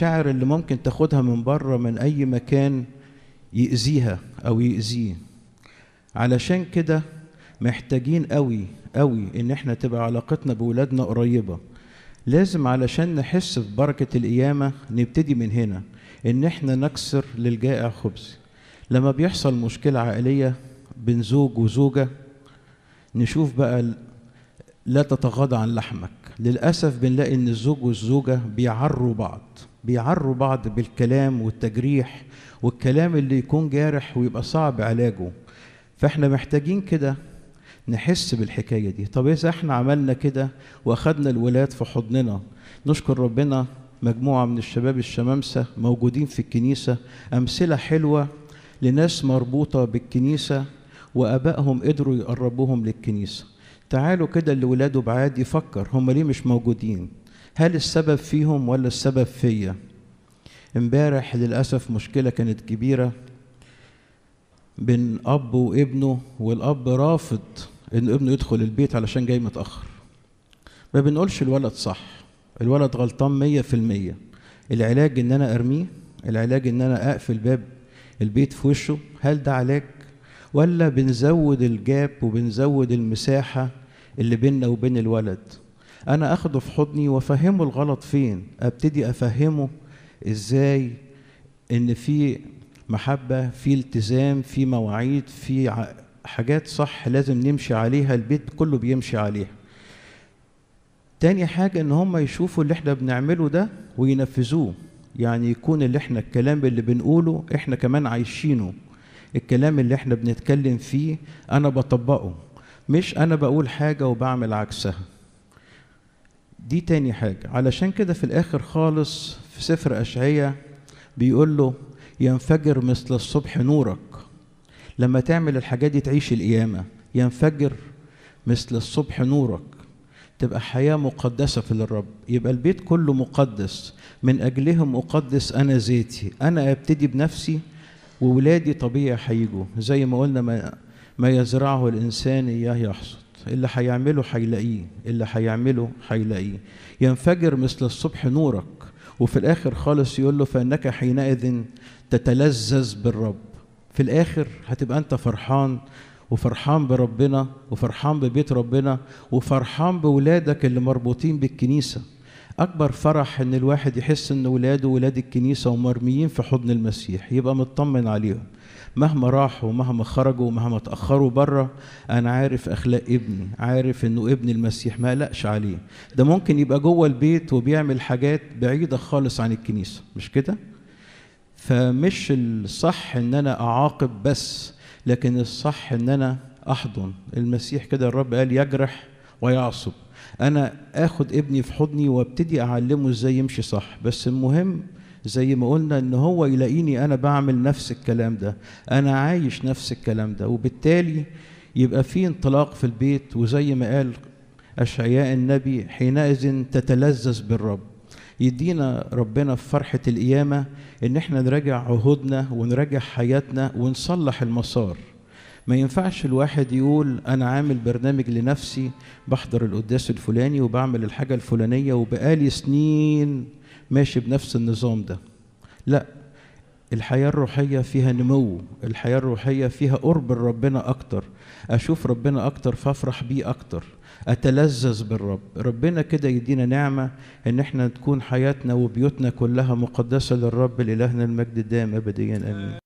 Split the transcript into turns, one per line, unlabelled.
المشاعر اللي ممكن تاخدها من بره من اي مكان يأذيها او يأذيه علشان كده محتاجين قوي قوي ان احنا تبقى علاقتنا بولادنا قريبه لازم علشان نحس ببركه القيامه نبتدي من هنا ان احنا نكسر للجائع خبز لما بيحصل مشكله عائليه بين زوج وزوجه نشوف بقى لا تتغاضى عن لحمك للاسف بنلاقي ان الزوج والزوجه بيعروا بعض بيعروا بعض بالكلام والتجريح والكلام اللي يكون جارح ويبقى صعب علاجه فاحنا محتاجين كده نحس بالحكايه دي طب اذا احنا عملنا كده واخدنا الولاد في حضننا نشكر ربنا مجموعه من الشباب الشمامسه موجودين في الكنيسه امثله حلوه لناس مربوطه بالكنيسه وابائهم قدروا يقربوهم للكنيسه تعالوا كده اللي ولاده بعاد يفكر هم ليه مش موجودين هل السبب فيهم ولا السبب فيا امبارح للاسف مشكله كانت كبيره بين اب وابنه والاب رافض ان ابنه يدخل البيت علشان جاي متاخر ما بنقولش الولد صح الولد غلطان مية في المية العلاج ان انا ارميه العلاج ان انا اقفل باب البيت في وشه هل ده علاج ولا بنزود الجاب وبنزود المساحة اللي بيننا وبين الولد انا اخده في حضني وافهمه الغلط فين ابتدي افهمه ازاي ان في محبة في التزام في مواعيد في حاجات صح لازم نمشي عليها البيت كله بيمشي عليها تاني حاجة ان هم يشوفوا اللي احنا بنعمله ده وينفذوه يعني يكون اللي احنا الكلام اللي بنقوله احنا كمان عايشينه الكلام اللي احنا بنتكلم فيه انا بطبقه مش انا بقول حاجة وبعمل عكسها دي تاني حاجة علشان كده في الاخر خالص في سفر اشعية بيقول له ينفجر مثل الصبح نورك لما تعمل الحاجات دي تعيش القيامة ينفجر مثل الصبح نورك تبقى حياة مقدسة في الرب يبقى البيت كله مقدس من أجلهم أقدس أنا ذاتي أنا أبتدي بنفسي وولادي طبيعي هيجوا زي ما قلنا ما, ما يزرعه الإنسان إياه يحصد اللي هيعمله هيلاقيه اللي هيعمله هيلاقيه ينفجر مثل الصبح نورك وفي الآخر خالص يقول له فإنك حينئذ تتلذذ بالرب في الآخر هتبقى أنت فرحان وفرحان بربنا وفرحان ببيت ربنا وفرحان بولادك اللي مربوطين بالكنيسة أكبر فرح إن الواحد يحس إن ولاده ولاد الكنيسة ومرميين في حضن المسيح يبقى مطمن عليهم مهما راحوا ومهما خرجوا ومهما اتأخروا بره أنا عارف أخلاق ابني عارف إنه ابن المسيح ما قلقش عليه ده ممكن يبقى جوه البيت وبيعمل حاجات بعيدة خالص عن الكنيسة مش كده؟ فمش الصح إن أنا أعاقب بس لكن الصح ان انا احضن المسيح كده الرب قال يجرح ويعصب انا اخد ابني في حضني وابتدي اعلمه ازاي يمشي صح بس المهم زي ما قلنا ان هو يلاقيني انا بعمل نفس الكلام ده انا عايش نفس الكلام ده وبالتالي يبقى في انطلاق في البيت وزي ما قال اشعياء النبي حينئذ تتلذذ بالرب يدينا ربنا في فرحة القيامة إن إحنا نراجع عهودنا ونراجع حياتنا ونصلح المسار ما ينفعش الواحد يقول أنا عامل برنامج لنفسي بحضر القداس الفلاني وبعمل الحاجة الفلانية وبقالي سنين ماشي بنفس النظام ده لا الحياة الروحية فيها نمو الحياة الروحية فيها قرب ربنا أكتر أشوف ربنا أكتر فأفرح بيه أكتر أتلذذ بالرب ربنا كده يدينا نعمة إن احنا تكون حياتنا وبيوتنا كلها مقدسة للرب لإلهنا المجد الدائم أبديا آمين